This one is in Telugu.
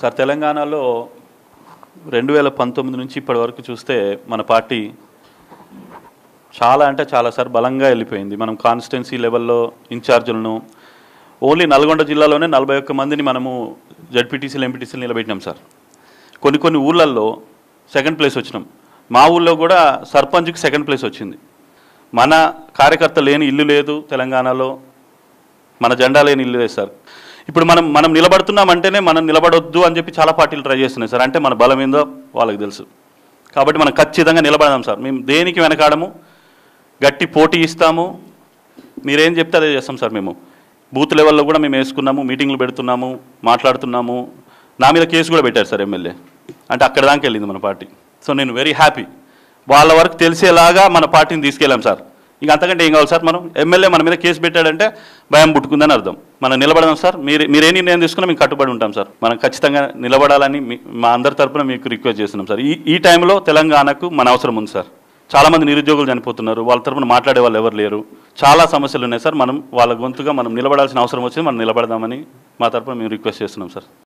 సార్ తెలంగాణలో రెండు వేల పంతొమ్మిది నుంచి ఇప్పటి వరకు చూస్తే మన పార్టీ చాలా అంటే చాలా సార్ బలంగా వెళ్ళిపోయింది మనం కాన్స్టిట్యున్సీ లెవెల్లో ఇన్ఛార్జీలను ఓన్లీ నల్గొండ జిల్లాలోనే నలభై ఒక్క మందిని మనము జడ్పీటీసీలు ఎంపీటీసీలు నిలబెట్టినాం సార్ కొన్ని కొన్ని ఊళ్ళల్లో సెకండ్ ప్లేస్ వచ్చినాం మా ఊళ్ళో కూడా సర్పంచ్కి సెకండ్ ప్లేస్ వచ్చింది మన కార్యకర్త లేని ఇల్లు లేదు తెలంగాణలో మన జెండా లేని ఇల్లు లేదు సార్ ఇప్పుడు మనం మనం నిలబడుతున్నామంటేనే మనం నిలబడొద్దు అని చెప్పి చాలా పార్టీలు ట్రై చేస్తున్నాయి సార్ అంటే మన బలం ఏందో వాళ్ళకి తెలుసు కాబట్టి మనం ఖచ్చితంగా నిలబడదాం సార్ మేము దేనికి వెనకాడము గట్టి పోటీ ఇస్తాము మీరేం చెప్తే అదే చేస్తాం సార్ మేము బూత్ లెవెల్లో కూడా మేము వేసుకున్నాము మీటింగ్లు పెడుతున్నాము మాట్లాడుతున్నాము నా మీద కేసు కూడా పెట్టారు సార్ ఎమ్మెల్యే అంటే అక్కడ దాకా వెళ్ళింది మన పార్టీ సో నేను వెరీ హ్యాపీ వాళ్ళ వరకు తెలిసేలాగా మన పార్టీని తీసుకెళ్ళాం సార్ ఇంక అంతకంటే ఏం కావాలి సార్ మనం ఎమ్మెల్యే మన మీద కేసు పెట్టాడంటే భయం పుట్టుకుందని అర్థం మనం నిలబడదాం సార్ మీరు మీరే నిర్ణయం తీసుకున్నా మేము కట్టుబడి ఉంటాం సార్ మనం ఖచ్చితంగా నిలబడాలని మీ- మా అందరి తరపున మీకు రిక్వెస్ట్ చేస్తున్నాం సార్ ఈ ఈ టైంలో తెలంగాణకు మన అవసరం ఉంది సార్ చాలా మంది నిరుద్యోగులు చనిపోతున్నారు వాళ్ళ తరపున మాట్లాడే వాళ్ళు ఎవరు లేరు చాలా సమస్యలు ఉన్నాయి సార్ మనం వాళ్ళ గొంతుగా మనం నిలబడాల్సిన అవసరం వచ్చింది మనం నిలబడదామని మా తరపున మేము రిక్వెస్ట్ చేస్తున్నాం సార్